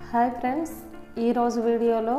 hi friends ఈరోజు వీడియోలో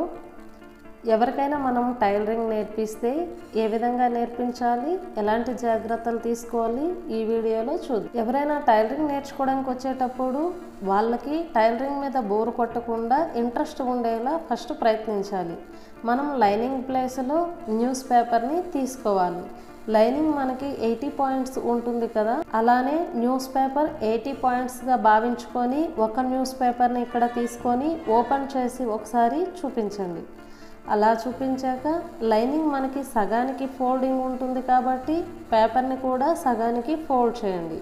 ఎవరికైనా మనం టైలరింగ్ నేర్పిస్తే ఏ విధంగా నేర్పించాలి ఎలాంటి జాగ్రత్తలు తీసుకోవాలి ఈ వీడియోలో చూద్దాం ఎవరైనా టైలరింగ్ నేర్చుకోవడానికి వచ్చేటప్పుడు వాళ్ళకి టైలరింగ్ మీద బోర్ కొట్టకుండా ఇంట్రెస్ట్ ఉండేలా ఫస్ట్ ప్రయత్నించాలి మనం లైనింగ్ ప్లేస్లో న్యూస్ పేపర్ని తీసుకోవాలి లైనింగ్ మనకి ఎయిటీ పాయింట్స్ ఉంటుంది కదా అలానే న్యూస్ పేపర్ ఎయిటీ పాయింట్స్గా భావించుకొని ఒక న్యూస్ పేపర్ని ఇక్కడ తీసుకొని ఓపెన్ చేసి ఒకసారి చూపించండి అలా చూపించాక లైనింగ్ మనకి సగానికి ఫోల్డింగ్ ఉంటుంది కాబట్టి పేపర్ని కూడా సగానికి ఫోల్డ్ చేయండి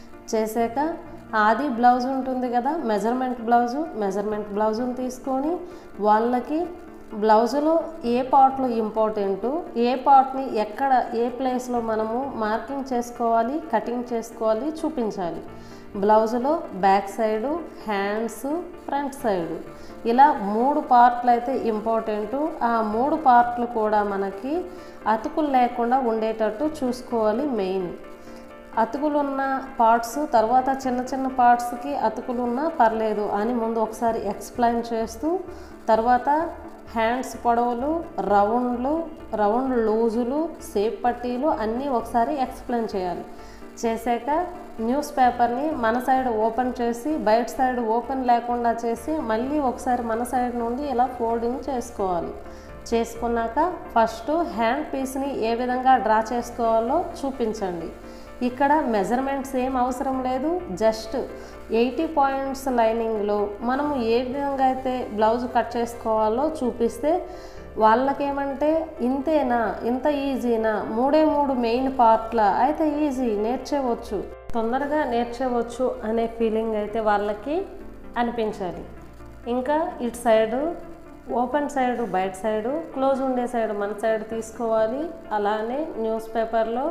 చేశాక ఆది బ్లౌజ్ ఉంటుంది కదా మెజర్మెంట్ బ్లౌజు మెజర్మెంట్ బ్లౌజుని తీసుకొని వాళ్ళకి బ్లౌజులో ఏ పార్ట్లు ఇంపార్టెంటు ఏ పార్ట్ని ఎక్కడ ఏ ప్లేస్లో మనము మార్కింగ్ చేసుకోవాలి కటింగ్ చేసుకోవాలి చూపించాలి బ్లౌజులో back side hands front side ఇలా మూడు పార్ట్లు అయితే ఇంపార్టెంటు ఆ మూడు పార్ట్లు కూడా మనకి అతుకులు లేకుండా ఉండేటట్టు చూసుకోవాలి మెయిన్ అతుకులు ఉన్న పార్ట్స్ తర్వాత చిన్న చిన్న పార్ట్స్కి అతుకులు ఉన్నా పర్లేదు అని ముందు ఒకసారి ఎక్స్ప్లెయిన్ చేస్తూ తర్వాత హ్యాండ్స్ పొడవులు రౌండ్లు రౌండ్ లూజులు సేప్ పట్టీలు అన్నీ ఒకసారి ఎక్స్ప్లెయిన్ చేయాలి చేశాక న్యూస్ పేపర్ని మన సైడ్ ఓపెన్ చేసి బయట సైడ్ ఓపెన్ లేకుండా చేసి మళ్ళీ ఒకసారి మన సైడ్ నుండి ఇలా ఫోల్డింగ్ చేసుకోవాలి చేసుకున్నాక ఫస్ట్ హ్యాండ్ పీస్ని ఏ విధంగా డ్రా చేసుకోవాలో చూపించండి ఇక్కడ మెజర్మెంట్స్ ఏం అవసరం లేదు జస్ట్ ఎయిటీ పాయింట్స్ లైనింగ్లో మనము ఏ విధంగా అయితే బ్లౌజ్ కట్ చేసుకోవాలో చూపిస్తే వాళ్ళకేమంటే ఇంతేనా ఇంత ఈజీనా మూడే మూడు మెయిన్ పార్ట్ల అయితే ఈజీ నేర్చేవచ్చు తొందరగా నేర్చేవచ్చు అనే ఫీలింగ్ అయితే వాళ్ళకి అనిపించాలి ఇంకా ఇటు సైడు ఓపెన్ సైడ్ బయట సైడు క్లోజ్ ఉండే సైడ్ మన సైడ్ తీసుకోవాలి అలానే న్యూస్ పేపర్లో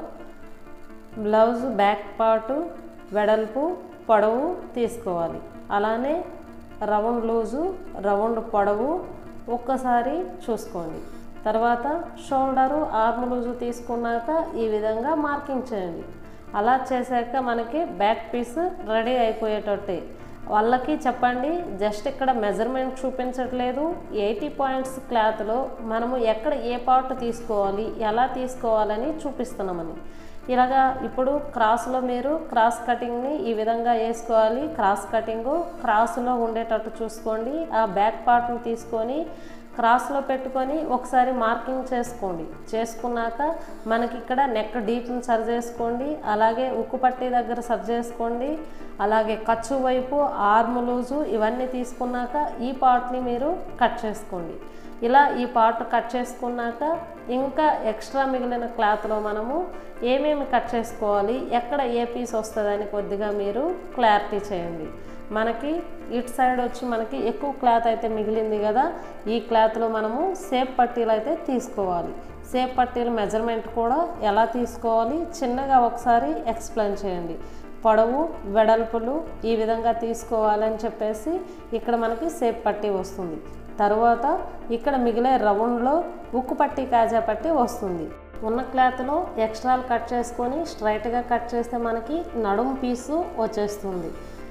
బ్లౌజ్ బ్యాక్ పార్టు వెడల్పు పొడవు తీసుకోవాలి అలానే రౌండ్ లూజు రౌండ్ పొడవు ఒక్కసారి చూసుకోండి తర్వాత షోల్డరు ఆర్మ్ లూజు తీసుకున్నాక ఈ విధంగా మార్కింగ్ చేయండి అలా చేశాక మనకి బ్యాక్ పీస్ రెడీ అయిపోయేటట్టే వాళ్ళకి చెప్పండి జస్ట్ ఇక్కడ మెజర్మెంట్ చూపించట్లేదు ఎయిటీ పాయింట్స్ క్లాత్లో మనము ఎక్కడ ఏ పార్ట్ తీసుకోవాలి ఎలా తీసుకోవాలని చూపిస్తున్నామని ఇలాగా ఇప్పుడు క్రాస్లో మీరు క్రాస్ కటింగ్ని ఈ విధంగా వేసుకోవాలి క్రాస్ కటింగ్ క్రాస్లో ఉండేటట్టు చూసుకోండి ఆ బ్యాక్ పార్ట్ని తీసుకొని క్రాస్లో పెట్టుకొని ఒకసారి మార్కింగ్ చేసుకోండి చేసుకున్నాక మనకి ఇక్కడ నెక్ డీప్ని సరి చేసుకోండి అలాగే ఉక్కు పట్టి దగ్గర సరి చేసుకోండి అలాగే ఖర్చు వైపు ఆర్మ్ లూజు ఇవన్నీ తీసుకున్నాక ఈ పార్ట్ని మీరు కట్ చేసుకోండి ఇలా ఈ పార్ట్ కట్ చేసుకున్నాక ఇంకా ఎక్స్ట్రా మిగిలిన క్లాత్లో మనము ఏమేమి కట్ చేసుకోవాలి ఎక్కడ ఏ పీస్ వస్తుందని కొద్దిగా మీరు క్లారిటీ చేయండి మనకి ఇటు సైడ్ వచ్చి మనకి ఎక్కువ క్లాత్ అయితే మిగిలింది కదా ఈ క్లాత్లో మనము సేప్ పట్టీలు అయితే తీసుకోవాలి సేప్ పట్టీల మెజర్మెంట్ కూడా ఎలా తీసుకోవాలి చిన్నగా ఒకసారి ఎక్స్ప్లెయిన్ చేయండి పొడవు వెడల్పులు ఈ విధంగా తీసుకోవాలని చెప్పేసి ఇక్కడ మనకి సేప్ పట్టీ వస్తుంది తర్వాత ఇక్కడ మిగిలే రౌండ్లో ఉక్కు పట్టి కాజా పట్టి వస్తుంది ఉన్న క్లాత్లో ఎక్స్ట్రాలు కట్ చేసుకొని స్ట్రైట్గా కట్ చేస్తే మనకి నడుం పీసు వచ్చేస్తుంది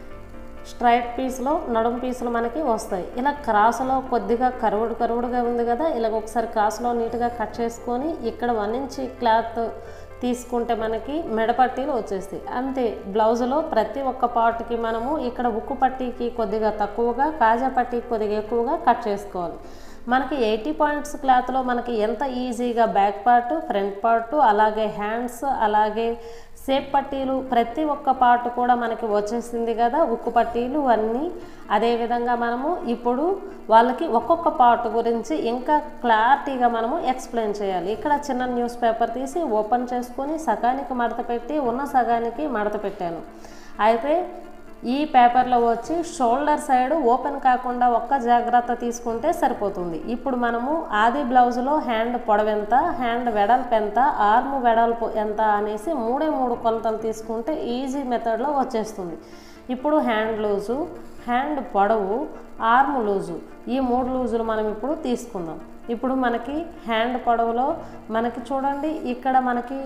స్ట్రైట్ పీస్లో నడుం పీసులు మనకి వస్తాయి ఇలా క్రాస్లో కొద్దిగా కరువుడు కరువుడుగా ఉంది కదా ఇలా ఒకసారి క్రాస్లో నీట్గా కట్ చేసుకొని ఇక్కడ వన్ ఇంచ్ క్లాత్ తీసుకుంటే మనకి మెడపట్టీలు వచ్చేస్తాయి అంతే బ్లౌజులో ప్రతి ఒక్క పార్ట్కి మనము ఇక్కడ ఉక్కు పట్టీకి కొద్దిగా తక్కువగా కాజా పట్టీకి కొద్దిగా ఎక్కువగా కట్ చేసుకోవాలి మనకి ఎయిటీ పాయింట్స్ క్లాత్లో మనకి ఎంత ఈజీగా బ్యాక్ పార్ట్ ఫ్రంట్ పార్ట్ అలాగే హ్యాండ్స్ అలాగే సేప్ పట్టీలు ప్రతి ఒక్క పార్ట్ కూడా మనకి వచ్చేసింది కదా ఉక్కు పట్టీలు అన్నీ అదేవిధంగా మనము ఇప్పుడు వాళ్ళకి ఒక్కొక్క పార్ట్ గురించి ఇంకా క్లారిటీగా మనము ఎక్స్ప్లెయిన్ చేయాలి ఇక్కడ చిన్న న్యూస్ పేపర్ తీసి ఓపెన్ చేసుకొని సగానికి మడత పెట్టి ఉన్న సగానికి మడత పెట్టాను అయితే ఈ పేపర్లో వచ్చి షోల్డర్ సైడ్ ఓపెన్ కాకుండా ఒక్క జాగ్రత్త తీసుకుంటే సరిపోతుంది ఇప్పుడు మనము ఆది బ్లౌజ్లో హ్యాండ్ పొడవెంత హ్యాండ్ వెడల్పు ఎంత ఆర్మ్ వెడల్పు ఎంత అనేసి మూడే మూడు కొలతలు తీసుకుంటే ఈజీ మెథడ్లో వచ్చేస్తుంది ఇప్పుడు హ్యాండ్ లూజు హ్యాండ్ పొడవు ఆర్మ్ లూజు ఈ మూడు లూజులు మనం ఇప్పుడు తీసుకుందాం ఇప్పుడు మనకి హ్యాండ్ పొడవులో మనకి చూడండి ఇక్కడ మనకి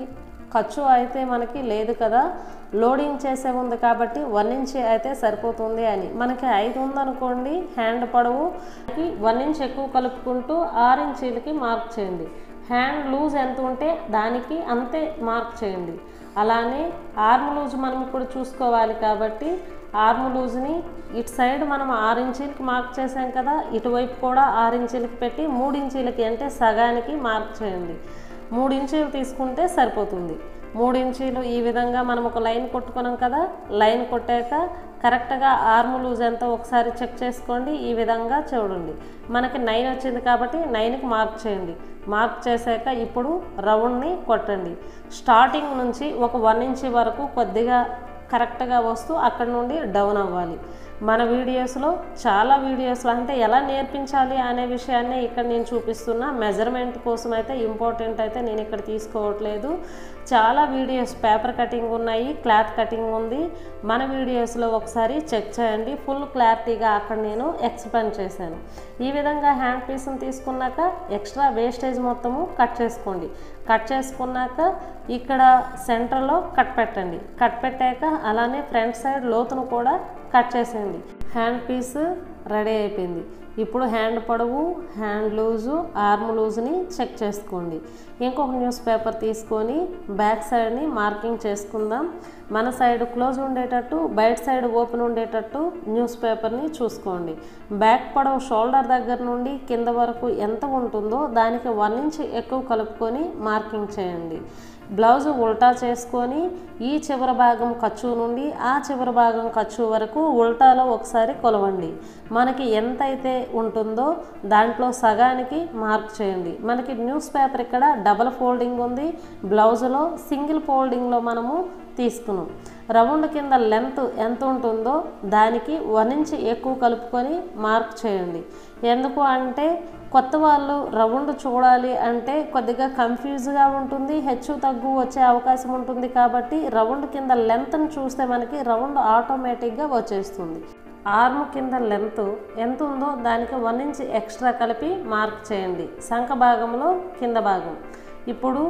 ఖర్చు అయితే మనకి లేదు కదా లోడింగ్ చేసే ఉంది కాబట్టి వన్ ఇంచ్ అయితే సరిపోతుంది అని మనకి ఐదు ఉందనుకోండి హ్యాండ్ పొడవు వన్ ఇంచ్ ఎక్కువ కలుపుకుంటూ ఆరు ఇంచీలకి మార్క్ చేయండి హ్యాండ్ లూజ్ ఎంత ఉంటే దానికి అంతే మార్క్ చేయండి అలానే ఆర్మ్ లూజ్ మనం ఇప్పుడు చూసుకోవాలి కాబట్టి ఆర్మ్ లూజ్ని ఇటు సైడ్ మనం ఆరు ఇంచీలకి మార్క్ చేసాం కదా ఇటువైపు కూడా ఆరు ఇంచీలకి పెట్టి మూడు ఇంచీలకి అంటే సగానికి మార్క్ చేయండి మూడు ఇంచీలు తీసుకుంటే సరిపోతుంది మూడు ఇంచీలు ఈ విధంగా మనం ఒక లైన్ కొట్టుకున్నాం కదా లైన్ కొట్టాక కరెక్ట్గా ఆర్మ్ లూజ్ ఎంతో ఒకసారి చెక్ చేసుకోండి ఈ విధంగా చూడండి మనకి నైన్ వచ్చింది కాబట్టి నైన్కి మార్క్ చేయండి మార్క్ చేశాక ఇప్పుడు రౌండ్ని కొట్టండి స్టార్టింగ్ నుంచి ఒక వన్ ఇంచ్ వరకు కొద్దిగా కరెక్ట్గా వస్తూ అక్కడ నుండి డౌన్ అవ్వాలి మన వీడియోస్లో చాలా వీడియోస్లో అంటే ఎలా నేర్పించాలి అనే విషయాన్ని ఇక్కడ నేను చూపిస్తున్నా మెజర్మెంట్ కోసం అయితే ఇంపార్టెంట్ అయితే నేను ఇక్కడ తీసుకోవట్లేదు చాలా వీడియోస్ పేపర్ కటింగ్ ఉన్నాయి క్లాత్ కటింగ్ ఉంది మన వీడియోస్లో ఒకసారి చెక్ చేయండి ఫుల్ క్లారిటీగా అక్కడ నేను ఎక్స్ప్లెయిన్ చేశాను ఈ విధంగా హ్యాండ్ పీస్ని తీసుకున్నాక ఎక్స్ట్రా వేస్టేజ్ మొత్తము కట్ చేసుకోండి కట్ చేసుకున్నాక ఇక్కడ సెంటర్లో కట్ పెట్టండి కట్ పెట్టాక అలానే ఫ్రంట్ సైడ్ లోతును కూడా కట్ చేసేయండి హ్యాండ్ పీస్ రెడీ అయిపోయింది ఇప్పుడు హ్యాండ్ పొడవు హ్యాండ్ లూజు ఆర్మ్ లూజ్ని చెక్ చేసుకోండి ఇంకొక న్యూస్ పేపర్ తీసుకొని బ్యాక్ సైడ్ని మార్కింగ్ చేసుకుందాం మన సైడ్ క్లోజ్ ఉండేటట్టు బయట సైడ్ ఓపెన్ ఉండేటట్టు న్యూస్ పేపర్ని చూసుకోండి బ్యాక్ పొడవు షోల్డర్ దగ్గర నుండి కింద వరకు ఎంత ఉంటుందో దానికి వన్ ఇంచ్ ఎక్కువ కలుపుకొని మార్కింగ్ చేయండి బ్లౌజ్ ఉల్టా చేసుకొని ఈ చివరి భాగం ఖర్చు నుండి ఆ చివరి భాగం ఖర్చు వరకు ఉల్టాలో ఒకసారి కొలవండి మనకి ఎంతైతే ఉంటుందో దాంట్లో సగానికి మార్క్ చేయండి మనకి న్యూస్ పేపర్ ఇక్కడ డబల్ ఫోల్డింగ్ ఉంది బ్లౌజ్లో సింగిల్ ఫోల్డింగ్లో మనము తీసుకున్నాం రౌండ్ కింద లెంత్ ఎంత ఉంటుందో దానికి వన్ ఇంచ్ ఎక్కువ కలుపుకొని మార్క్ చేయండి ఎందుకు అంటే కొత్త వాళ్ళు రౌండ్ చూడాలి అంటే కొద్దిగా కన్ఫ్యూజ్గా ఉంటుంది హెచ్చు తగ్గు వచ్చే అవకాశం ఉంటుంది కాబట్టి రౌండ్ కింద లెంత్ని చూస్తే మనకి రౌండ్ ఆటోమేటిక్గా వచ్చేస్తుంది ఆర్మ్ కింద లెంత్ ఎంత ఉందో దానికి వన్ ఇంచ్ ఎక్స్ట్రా కలిపి మార్క్ చేయండి శంఖ భాగంలో కింద భాగం ఇప్పుడు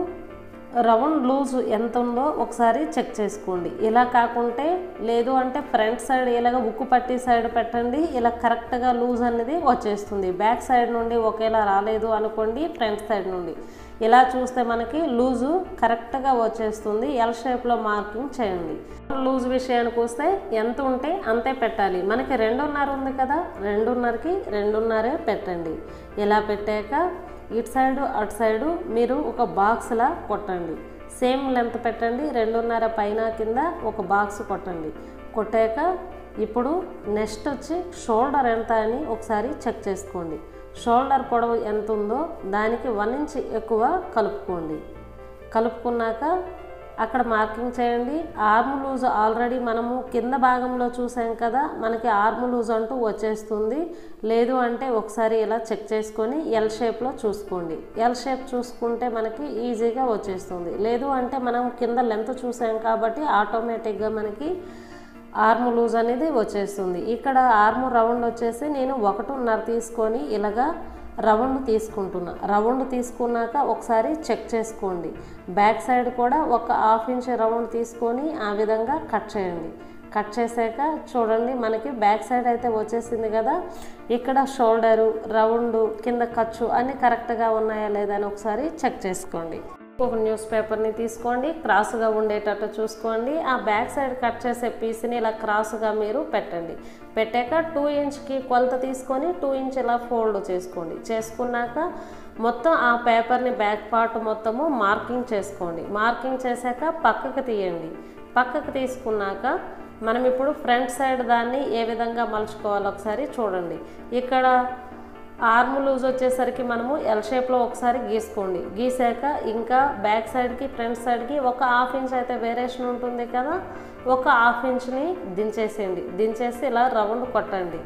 రౌండ్ లూజ్ ఎంత ఉందో ఒకసారి చెక్ చేసుకోండి ఇలా కాకుంటే లేదు అంటే ఫ్రంట్ సైడ్ ఇలాగ ఉక్కు పట్టి సైడ్ పెట్టండి ఇలా కరెక్ట్గా లూజ్ అనేది వచ్చేస్తుంది బ్యాక్ సైడ్ నుండి ఒకేలా రాలేదు అనుకోండి ఫ్రంట్ సైడ్ నుండి ఇలా చూస్తే మనకి లూజు కరెక్ట్గా వచ్చేస్తుంది ఎల్ షేప్లో మార్కింగ్ చేయండి లూజ్ విషయానికి వస్తే ఎంత ఉంటే అంతే పెట్టాలి మనకి రెండున్నర ఉంది కదా రెండున్నరకి రెండున్నరే పెట్టండి ఇలా పెట్టాక ఇటు సైడు అటు సైడు మీరు ఒక బాక్స్లా కొట్టండి సేమ్ లెంత్ పెట్టండి రెండున్నర పైన కింద ఒక బాక్స్ కొట్టండి కొట్టాక ఇప్పుడు నెక్స్ట్ వచ్చి షోల్డర్ ఎంత అని ఒకసారి చెక్ చేసుకోండి షోల్డర్ పొడవు ఎంత ఉందో దానికి వన్ ఇంచ్ ఎక్కువ కలుపుకోండి కలుపుకున్నాక అక్కడ మార్కింగ్ చేయండి ఆర్మ్ లూజ్ ఆల్రెడీ మనము కింద భాగంలో చూసాం కదా మనకి ఆర్మ్ లూజ్ అంటూ వచ్చేస్తుంది లేదు అంటే ఒకసారి ఇలా చెక్ చేసుకొని ఎల్ షేప్లో చూసుకోండి ఎల్ షేప్ చూసుకుంటే మనకి ఈజీగా వచ్చేస్తుంది లేదు అంటే మనం కింద లెంత్ చూసాం కాబట్టి ఆటోమేటిక్గా మనకి ఆర్మ్ లూజ్ అనేది వచ్చేస్తుంది ఇక్కడ ఆర్మ్ రౌండ్ వచ్చేసి నేను ఒకటిన్నర తీసుకొని ఇలాగా రౌండ్ తీసుకుంటున్నా రౌండ్ తీసుకున్నాక ఒకసారి చెక్ చేసుకోండి బ్యాక్ సైడ్ కూడా ఒక హాఫ్ ఇంచ్ రౌండ్ తీసుకొని ఆ విధంగా కట్ చేయండి కట్ చేసాక చూడండి మనకి బ్యాక్ సైడ్ అయితే వచ్చేసింది కదా ఇక్కడ షోల్డరు రౌండ్ కింద ఖర్చు అన్నీ కరెక్ట్గా ఉన్నాయా లేదా అని ఒకసారి చెక్ చేసుకోండి ఒక న్యూస్ పేపర్ని తీసుకోండి క్రాస్గా ఉండేటట్టు చూసుకోండి ఆ బ్యాక్ సైడ్ కట్ చేసే పీస్ని ఇలా క్రాస్గా మీరు పెట్టండి పెట్టాక టూ ఇంచ్కి కొలత తీసుకొని టూ ఇంచ్ ఇలా ఫోల్డ్ చేసుకోండి చేసుకున్నాక మొత్తం ఆ పేపర్ని బ్యాక్ పార్ట్ మొత్తము మార్కింగ్ చేసుకోండి మార్కింగ్ చేశాక పక్కకు తీయండి పక్కకు తీసుకున్నాక మనం ఇప్పుడు ఫ్రంట్ సైడ్ దాన్ని ఏ విధంగా మలుచుకోవాలో ఒకసారి చూడండి ఇక్కడ ఆర్మ్ లూజ్ వచ్చేసరికి మనము ఎల్ షేప్లో ఒకసారి గీసుకోండి గీసాక ఇంకా బ్యాక్ సైడ్కి ఫ్రంట్ సైడ్కి ఒక హాఫ్ ఇంచ్ అయితే వేరియేషన్ ఉంటుంది కదా ఒక హాఫ్ ఇంచ్ని దించేసేయండి దించేసి ఇలా రౌండ్ కొట్టండి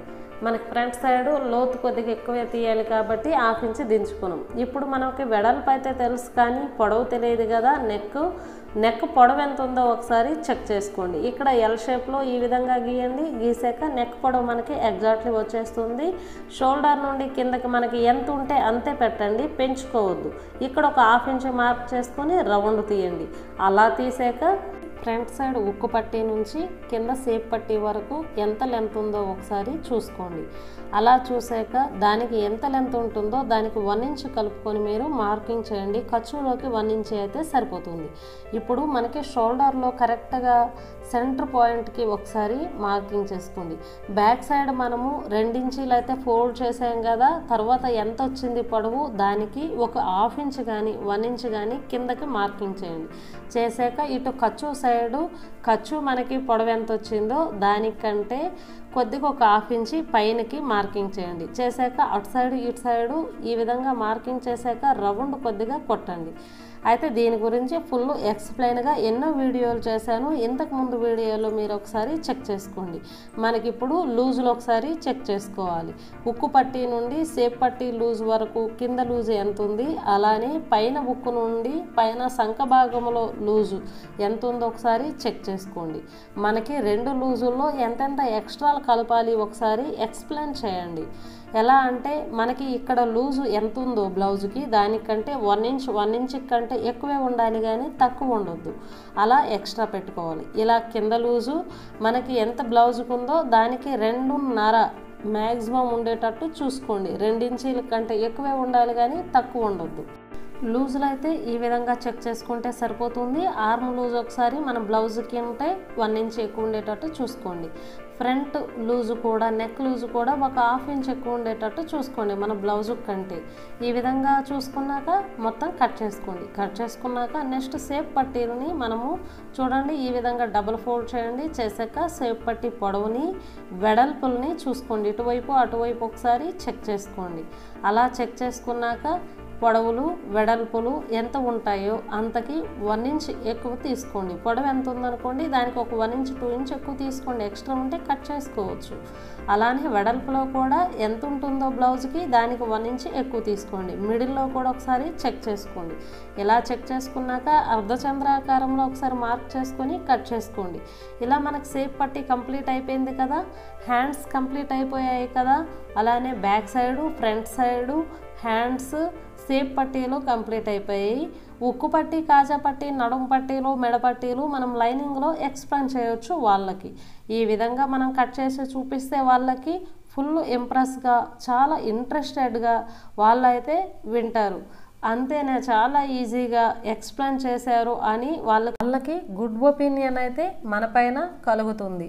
మనకి ఫ్రంట్ సైడ్ లోతు కొద్దిగా ఎక్కువే తీయాలి కాబట్టి హాఫ్ ఇంచ్ దించుకున్నాం ఇప్పుడు మనకి వెడల్పు అయితే తెలుసు కానీ పొడవు తెలియదు కదా నెక్ నెక్ పొడవు ఎంత ఉందో ఒకసారి చెక్ చేసుకోండి ఇక్కడ ఎల్ షేప్లో ఈ విధంగా గీయండి గీసాక నెక్ పొడవు మనకి ఎగ్జాక్ట్లీ వచ్చేస్తుంది షోల్డర్ నుండి కిందకి మనకి ఎంత ఉంటే అంతే పెట్టండి పెంచుకోవద్దు ఇక్కడ ఒక హాఫ్ ఇంచ్ మార్క్ చేసుకొని రౌండ్ తీయండి అలా తీసాక ఫ్రంట్ సైడ్ ఉక్కు పట్టీ నుంచి కింద సేప్ పట్టీ వరకు ఎంత లెంత్ ఉందో ఒకసారి చూసుకోండి అలా చూసాక దానికి ఎంత లెంత్ ఉంటుందో దానికి వన్ ఇంచ్ కలుపుకొని మీరు మార్కింగ్ చేయండి ఖర్చులోకి వన్ ఇంచ్ అయితే సరిపోతుంది ఇప్పుడు మనకి షోల్డర్లో కరెక్ట్గా సెంటర్ పాయింట్కి ఒకసారి మార్కింగ్ చేసుకోండి బ్యాక్ సైడ్ మనము రెండించీలు అయితే ఫోల్డ్ చేసాం కదా తర్వాత ఎంత వచ్చింది పొడవు దానికి ఒక హాఫ్ ఇంచ్ కానీ వన్ ఇంచ్ కానీ కిందకి మార్కింగ్ చేయండి చేశాక ఇటు ఖర్చు సైడు ఖర్చు మనకి పొడవు ఎంత వచ్చిందో దానికంటే కొద్దిగా ఒక హాఫ్ ఇంచి పైనకి మార్కింగ్ చేయండి చేశాక అటు సైడ్ ఇటు సైడు ఈ విధంగా మార్కింగ్ చేశాక రౌండ్ కొద్దిగా కొట్టండి అయితే దీని గురించి ఫుల్ ఎక్స్ప్లెయిన్గా ఎన్నో వీడియోలు చేశాను ఇంతకు ముందు వీడియోలో మీరు ఒకసారి చెక్ చేసుకోండి మనకి ఇప్పుడు లూజులో ఒకసారి చెక్ చేసుకోవాలి ఉక్కు పట్టీ నుండి సేప్ పట్టీ లూజ్ వరకు కింద లూజ్ ఎంత ఉంది అలానే పైన ఉక్కు నుండి పైన సంఖ భాగంలో లూజు ఎంత ఉందో ఒకసారి చెక్ చేసుకోండి మనకి రెండు లూజుల్లో ఎంతెంత ఎక్స్ట్రాలు కలపాలి ఒకసారి ఎక్స్ప్లెయిన్ చేయండి ఎలా అంటే మనకి ఇక్కడ లూజు ఎంత ఉందో బ్లౌజ్కి దానికంటే వన్ ఇంచ్ వన్ ఇంచ్ కంటే ఎక్కువే ఉండాలి కానీ తక్కువ ఉండొద్దు అలా ఎక్స్ట్రా పెట్టుకోవాలి ఇలా కింద లూజు మనకి ఎంత బ్లౌజ్కి ఉందో దానికి రెండున్నర మ్యాక్సిమం ఉండేటట్టు చూసుకోండి రెండించీల కంటే ఎక్కువే ఉండాలి కానీ తక్కువ ఉండొద్దు లూజులు అయితే ఈ విధంగా చెక్ చేసుకుంటే సరిపోతుంది ఆర్మ్ లూజ్ ఒకసారి మన బ్లౌజ్కి ఉంటే వన్ ఇంచ్ ఎక్కువ ఉండేటట్టు చూసుకోండి ఫ్రంట్ లూజు కూడా నెక్ లూజు కూడా ఒక హాఫ్ ఇంచ్ ఎక్కువ ఉండేటట్టు చూసుకోండి మన బ్లౌజ్ కంటే ఈ విధంగా చూసుకున్నాక మొత్తం కట్ చేసుకోండి కట్ చేసుకున్నాక నెక్స్ట్ సేప్ పట్టీలని మనము చూడండి ఈ విధంగా డబుల్ ఫోల్డ్ చేయండి చేశాక సేప్ పట్టీ పొడవుని వెడల్పుల్ని చూసుకోండి ఇటువైపు అటువైపు ఒకసారి చెక్ చేసుకోండి అలా చెక్ చేసుకున్నాక పొడవులు వెడల్పులు ఎంత ఉంటాయో అంతకి వన్ ఇంచ్ ఎక్కువ తీసుకోండి పొడవు ఎంత ఉందనుకోండి దానికి ఒక వన్ ఇంచ్ టూ ఇంచ్ ఎక్కువ తీసుకోండి ఎక్స్ట్రా ఉంటే కట్ చేసుకోవచ్చు అలానే వెడల్పులో కూడా ఎంత ఉంటుందో బ్లౌజ్కి దానికి వన్ ఇంచ్ ఎక్కువ తీసుకోండి మిడిల్లో కూడా ఒకసారి చెక్ చేసుకోండి ఇలా చెక్ చేసుకున్నాక అర్ధచంద్రాకారంలో ఒకసారి మార్క్ చేసుకొని కట్ చేసుకోండి ఇలా మనకు సేప్ పట్టి కంప్లీట్ అయిపోయింది కదా హ్యాండ్స్ కంప్లీట్ అయిపోయాయి కదా అలానే back side front side hands shape పట్టీలు కంప్లీట్ అయిపోయాయి ఉక్కు పట్టి కాజా పట్టి నడుము పట్టీలు మెడ పట్టీలు మనం లైనింగ్లో ఎక్స్ప్లెయిన్ చేయొచ్చు వాళ్ళకి ఈ విధంగా మనం కట్ చేసి చూపిస్తే వాళ్ళకి ఫుల్ ఇంప్రెస్గా చాలా ఇంట్రెస్టెడ్గా వాళ్ళైతే వింటారు అంతేనే చాలా ఈజీగా ఎక్స్ప్లెయిన్ చేశారు అని వాళ్ళ వాళ్ళకి గుడ్ ఒపీనియన్ అయితే మన పైన కలుగుతుంది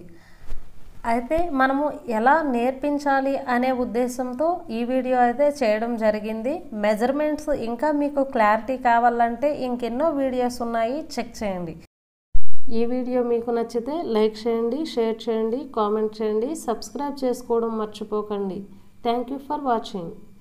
అయితే మనము ఎలా నేర్పించాలి అనే ఉద్దేశంతో ఈ వీడియో అయితే చేయడం జరిగింది మెజర్మెంట్స్ ఇంకా మీకు క్లారిటీ కావాలంటే ఇంకెన్నో వీడియోస్ ఉన్నాయి చెక్ చేయండి ఈ వీడియో మీకు నచ్చితే లైక్ చేయండి షేర్ చేయండి కామెంట్ చేయండి సబ్స్క్రైబ్ చేసుకోవడం మర్చిపోకండి థ్యాంక్ యూ ఫర్ వాచింగ్